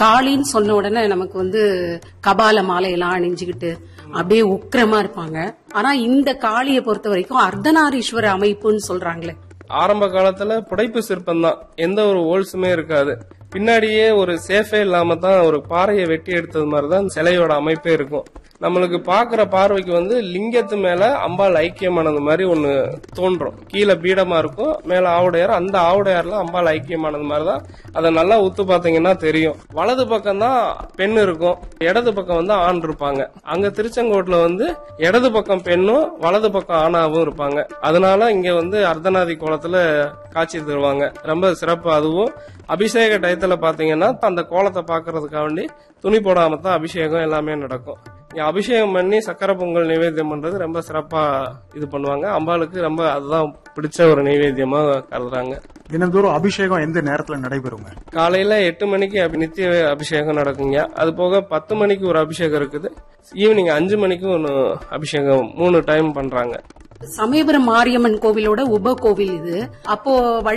காளின்னு சொன்ன உடனே நமக்கு வந்து கபால மாலையெல்லாம் அணிஞ்சுக்கிட்டு அப்படியே உக்கிரமா இருப்பாங்க ஆனா இந்த காளியை பொறுத்த வரைக்கும் அர்த்தநாரீஸ்வர அமைப்புன்னு சொல்றாங்களே ஆரம்ப காலத்துல புடைப்பு சிற்பம் தான் எந்த ஒரு ஹோல்ஸுமே இருக்காது பின்னாடியே ஒரு சேஃபே இல்லாம தான் ஒரு பாறையை வெட்டி எடுத்தது மாதிரி தான் சிலையோட அமைப்பே இருக்கும் நம்மளுக்கு பாக்குற பார்வைக்கு வந்து லிங்கத்து மேல அம்பாள் ஐக்கியமானது மாதிரி ஒண்ணு தோன்றும் கீழே பீடமா இருக்கும் மேல ஆவுடையார் அந்த ஆவுடையார்ல அம்பாள் ஐக்கியமானது மாதிரி தான் அதை நல்லா உத்து பாத்தீங்கன்னா தெரியும் வலது பக்கம் தான் பெண் இருக்கும் இடது பக்கம் வந்து ஆண் இருப்பாங்க அங்க திருச்செங்கோட்டுல வந்து இடது பக்கம் பெண்ணும் வலது பக்கம் ஆணாவும் இருப்பாங்க அதனால இங்க வந்து அர்த்தநாதி கோலத்துல காட்சி தருவாங்க ரொம்ப சிறப்பு அதுவும் அபிஷேக டயத்துல பாத்தீங்கன்னா அந்த கோலத்தை பாக்குறதுக்காக வேண்டி துணி போடாம தான் அபிஷேகம் எல்லாமே நடக்கும் இங்க அபிஷேகம் பண்ணி சக்கரை பொங்கல் நைவேத்தியம் பண்றது ரொம்ப சிறப்பா இது பண்ணுவாங்க அம்பாளுக்கு ரொம்ப அதுதான் பிடிச்ச ஒரு நைவேத்தியமா கருதுறாங்க தினந்தோறும் அபிஷேகம் எந்த நேரத்துல நடைபெறுங்க காலையில எட்டு மணிக்கு அபி- நித்திய அபிஷேகம் நடக்குங்க அது போக பத்து மணிக்கு ஒரு அபிஷேகம் இருக்குது ஈவினிங் அஞ்சு மணிக்கு ஒன்று அபிஷேகம் மூணு டைம் பண்றாங்க சமயபுரம் மாரியம்மன் கோவிலோட உப கோவில் இது அப்போ